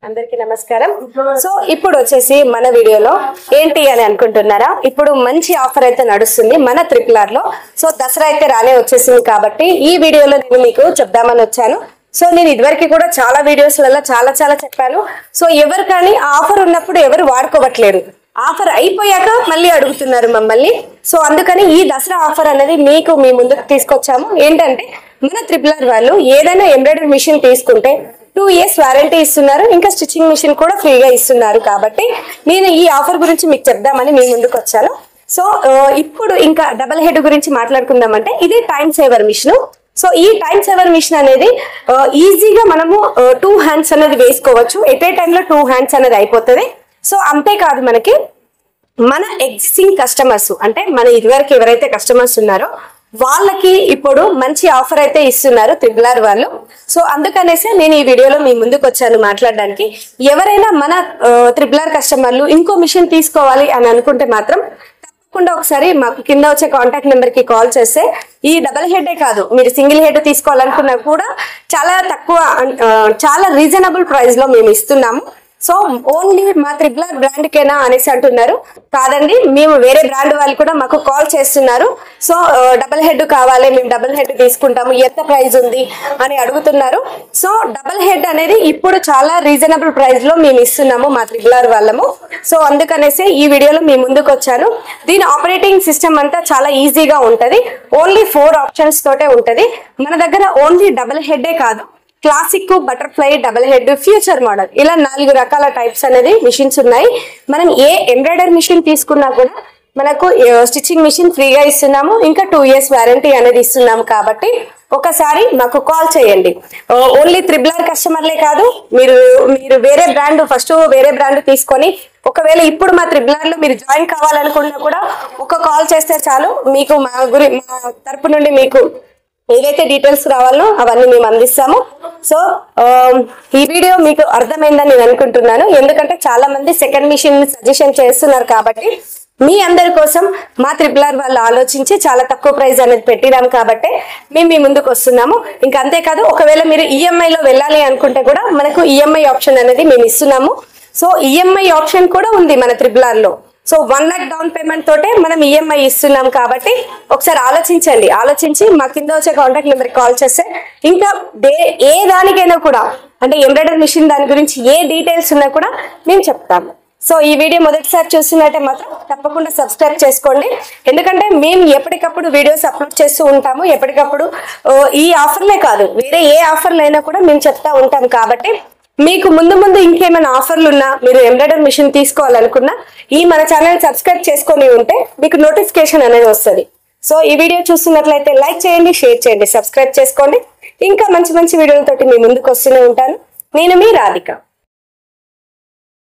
అందరికీ నమస్కారం సో ఇప్పుడు వచ్చేసి మన వీడియోలో ఏంటి అని అనుకుంటున్నారా ఇప్పుడు మంచి ఆఫర్ అయితే నడుస్తుంది మన త్రిపులార్ లో సో దసరా అయితే రానే వచ్చేసింది కాబట్టి ఈ వీడియోలో నేను మీకు చెప్దామని వచ్చాను సో నేను ఇదివరకు కూడా చాలా వీడియోస్లలో చాలా చాలా చెప్పాను సో ఎవరు కానీ ఆఫర్ ఉన్నప్పుడు ఎవరు వాడుకోవట్లేరు ఆఫర్ అయిపోయాక మళ్ళీ అడుగుతున్నారు మమ్మల్ని సో అందుకని ఈ దసరా ఆఫర్ అనేది మీకు మీ ముందుకు తీసుకొచ్చాము ఏంటంటే మన త్రిపులర్ వాళ్ళు ఏదైనా ఎంబ్రాయిడరీ మిషన్ తీసుకుంటే టూ ఇయర్స్ వారంటీ ఇస్తున్నారు ఇంకా స్టిచ్చింగ్ మిషన్ కూడా ఫ్రీగా ఇస్తున్నారు కాబట్టి నేను ఈ ఆఫర్ గురించి మీకు చెప్దామని మీ ముందుకు వచ్చాను సో ఆ, ఇప్పుడు ఇంకా డబల్ హెడ్ గురించి మాట్లాడుకుందామంటే ఇది టైం సేవర్ మిషన్ సో ఈ టైం సేవర్ మిషన్ అనేది ఆ, ఈజీగా మనము టూ హ్యాండ్స్ అనేది వేసుకోవచ్చు ఎట్ ఏ టైంలో టూ హ్యాండ్స్ అనేది అయిపోతుంది సో అంతేకాదు మనకి మన ఎగ్జిస్టింగ్ కస్టమర్స్ అంటే మన ఇదివరకు ఎవరైతే కస్టమర్స్ ఉన్నారో వాళ్ళకి ఇప్పుడు మంచి ఆఫర్ అయితే ఇస్తున్నారు త్రిబులార్ వాళ్ళు సో అందుకనేసి నేను ఈ వీడియోలో మీ ముందుకు వచ్చాను మాట్లాడడానికి ఎవరైనా మన త్రిబులార్ కస్టమర్లు ఇంకో మిషన్ తీసుకోవాలి అని అనుకుంటే మాత్రం తప్పకుండా ఒకసారి మాకు కింద వచ్చే కాంటాక్ట్ నెంబర్ కి కాల్ చేస్తే ఈ డబల్ హెడ్ కాదు మీరు సింగిల్ హెడ్ తీసుకోవాలనుకున్నా కూడా చాలా తక్కువ ఆ, చాలా రీజనబుల్ ప్రైస్ లో మేము ఇస్తున్నాము సో ఓన్లీ మా త్రిబులర్ బ్రాండ్ కేనా అనేసి అంటున్నారు కాదండి మేము వేరే బ్రాండ్ వాళ్ళు కూడా మాకు కాల్ చేస్తున్నారు సో డబల్ హెడ్ కావాలి మేము డబల్ హెడ్ తీసుకుంటాము ఎంత ప్రైస్ ఉంది అని అడుగుతున్నారు సో డబల్ హెడ్ అనేది ఇప్పుడు చాలా రీజనబుల్ ప్రైస్ లో మేము ఇస్తున్నాము మా త్రిబులర్ వాళ్ళము సో అందుకనేసి ఈ వీడియోలో మీ ముందుకు వచ్చాను దీని ఆపరేటింగ్ సిస్టమ్ అంతా చాలా ఈజీగా ఉంటది ఓన్లీ ఫోర్ ఆప్షన్స్ తోటే ఉంటది మన దగ్గర ఓన్లీ డబల్ హెడ్డే కాదు classic butterfly double head future model ఇలా నాలుగు రకాల టైప్స్ అనేది మిషన్స్ ఉన్నాయి మనం ఏ ఎంబ్రాయిడరీ మిషన్ తీసుకున్నా కూడా మనకు స్టిచ్చింగ్ మిషన్ ఫ్రీగా ఇస్తున్నాము ఇంకా టూ ఇయర్స్ వారంటీ అనేది ఇస్తున్నాము కాబట్టి ఒకసారి మాకు కాల్ చేయండి ఓన్లీ త్రిబులర్ కస్టమర్లే కాదు మీరు మీరు వేరే బ్రాండ్ ఫస్ట్ వేరే బ్రాండ్ తీసుకొని ఒకవేళ ఇప్పుడు మా త్రిబులర్ లో మీరు జాయిన్ కావాలనుకున్నా కూడా ఒక కాల్ చేస్తే చాలు మీకు మా గురి మా తరపు నుండి మీకు ఏదైతే డీటెయిల్స్ రావాలో అవన్నీ మేము అందిస్తాము సో ఆ, ఈ వీడియో మీకు అర్థమైందని నేను అనుకుంటున్నాను ఎందుకంటే చాలా మంది సెకండ్ మిషన్ సజెషన్ చేస్తున్నారు కాబట్టి మీ అందరి కోసం మా త్రిపులర్ వాళ్ళు ఆలోచించి చాలా తక్కువ ప్రైస్ అనేది పెట్టినాం కాబట్టి మేము మీ ముందుకు వస్తున్నాము ఇంకా అంతేకాదు ఒకవేళ మీరు ఈఎంఐ లో వెళ్ళాలి అనుకుంటే కూడా మనకు ఈఎంఐ ఆప్షన్ అనేది మేము ఇస్తున్నాము సో ఈఎంఐ ఆప్షన్ కూడా ఉంది మన త్రిపులర్ లో so one lockdown payment తోటే మనం ఈఎంఐ ఇస్తున్నాం కాబట్టి ఒకసారి ఆలోచించండి ఆలోచించి మా కింద వచ్చే కాంటాక్ట్ నెంబర్కి కాల్ చేస్తే ఇంకా డే ఏ దానికైనా కూడా అంటే ఎంబ్రాయిడరీ మిషన్ దాని గురించి ఏ డీటెయిల్స్ ఉన్నా కూడా మేము చెప్తాము సో ఈ వీడియో మొదటిసారి చూస్తున్నట్టే మాత్రం తప్పకుండా సబ్స్క్రైబ్ చేసుకోండి ఎందుకంటే మేము ఎప్పటికప్పుడు వీడియోస్ అప్లోడ్ చేస్తూ ఉంటాము ఎప్పటికప్పుడు ఓ, ఈ ఆఫర్లే కాదు వేరే ఏ ఆఫర్లు అయినా కూడా మేము చెప్తా ఉంటాం కాబట్టి మీకు ముందు ముందు ఇంకేమైనా ఆఫర్లు ఉన్నా మీరు ఎంబ్రాయిడరీ మిషన్ తీసుకోవాలనుకున్నా ఈ మన ఛానల్ సబ్స్క్రైబ్ చేసుకొని ఉంటే మీకు నోటిఫికేషన్ అనేది వస్తుంది సో ఈ వీడియో చూస్తున్నట్లయితే లైక్ చేయండి షేర్ చేయండి సబ్స్క్రైబ్ చేసుకోండి ఇంకా మంచి మంచి వీడియోలతోటి మీ ముందుకు వస్తూనే ఉంటాను నేను మీ రాధిక